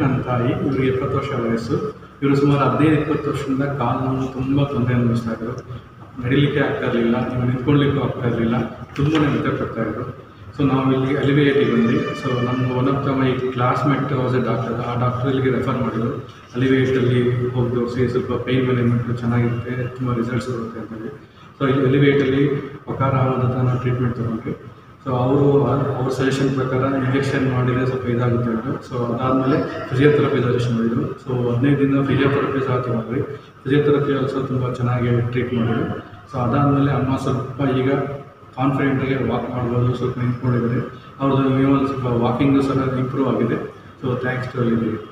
ನನ್ನ ತಾಯಿ ಇವ್ರಿಗೆ ಇಪ್ಪತ್ತು ವರ್ಷ ವಯಸ್ಸು ಇವರು ಸುಮಾರು ಹದಿನೈದು ಇಪ್ಪತ್ತು ವರ್ಷದಿಂದ ಕಾಲು ನೋವು ತುಂಬ ತೊಂದರೆ ಅನುಭವಿಸ್ತಾ ಇದ್ರು ನಡಿಲಿಕ್ಕೆ ಆಗ್ತಾ ಇರಲಿಲ್ಲ ನೀವು ನಿಂತ್ಕೊಳ್ಳಿಕ್ಕೂ ಆಗ್ತಾ ಇರಲಿಲ್ಲ ತುಂಬಾ ನಿದ್ದೆ ಪಡ್ತಾ ಇದ್ರು ಸೊ ನಾವು ಇಲ್ಲಿ ಅಲಿವೇಟಿಗೆ ಬಂದ್ವಿ ಸೊ ನಮ್ಮ one of the my classmate was a doctor ಆ ಡಾಕ್ಟರ್ ಇಲ್ಲಿಗೆ ರೆಫರ್ ಮಾಡಿದ್ರು ಅಲಿವೇಟಲ್ಲಿ ಹೋಗಿ ತೋರಿಸಿ ಸ್ವಲ್ಪ ಪೇಯ್ನ್ ಮ್ಯಾನೇಜ್ಮೆಂಟು ಚೆನ್ನಾಗಿರುತ್ತೆ ತುಂಬ ರಿಸಲ್ಟ್ಸ್ ಬರುತ್ತೆ ಅಂತೇಳಿ ಸೊ ಇಲ್ಲಿ ಎಲಿವೇಟಲ್ಲಿ ಪಕಾರ ಹತ್ರ ನಾವು ಟ್ರೀಟ್ಮೆಂಟ್ ತೊಗೊಂಡ್ವಿ ಸೊ ಅವರು ಅವ್ರ ಸಜೆಷನ್ ಪ್ರಕಾರ ಇಂಜೆಕ್ಷನ್ ಮಾಡಿದರೆ ಸ್ವಲ್ಪ ಇದಾಗುತ್ತೆ ಅಂದರು ಸೊ ಅದಾದಮೇಲೆ ಫಿಸಿಯೋಥೆರಪಿ ಸಜೆಷನ್ ಮಾಡಿದರು ಸೊ ಹದಿನೈದು ದಿನ ಫಿಸಿಯೋಥೆರಪಿ ಸಹ ತೊಗೊಂಡ್ವಿ ಫಿಸಿಯೋಥೆರಪಿ ಆಲ್ಸೋ ತುಂಬ ಚೆನ್ನಾಗಿ ಟ್ರೀಟ್ ಮಾಡಿದ್ರು ಸೊ ಅದಾದಮೇಲೆ ಅಮ್ಮ ಸ್ವಲ್ಪ ಈಗ ಕಾನ್ಫಿಡೆಂಟಾಗಿ ವಾಕ್ ಮಾಡ್ಬೋದು ಸ್ವಲ್ಪ ನಿಂತ್ಕೊಂಡಿದ್ದಾರೆ ಅವ್ರದ್ದು ನೀವು ಸ್ವಲ್ಪ ವಾಕಿಂಗು ಸಹ ಇಂಪ್ರೂವ್ ಆಗಿದೆ ಸೊ ಥ್ಯಾಂಕ್ಸ್ ಟು ಅಲ್ಲಿ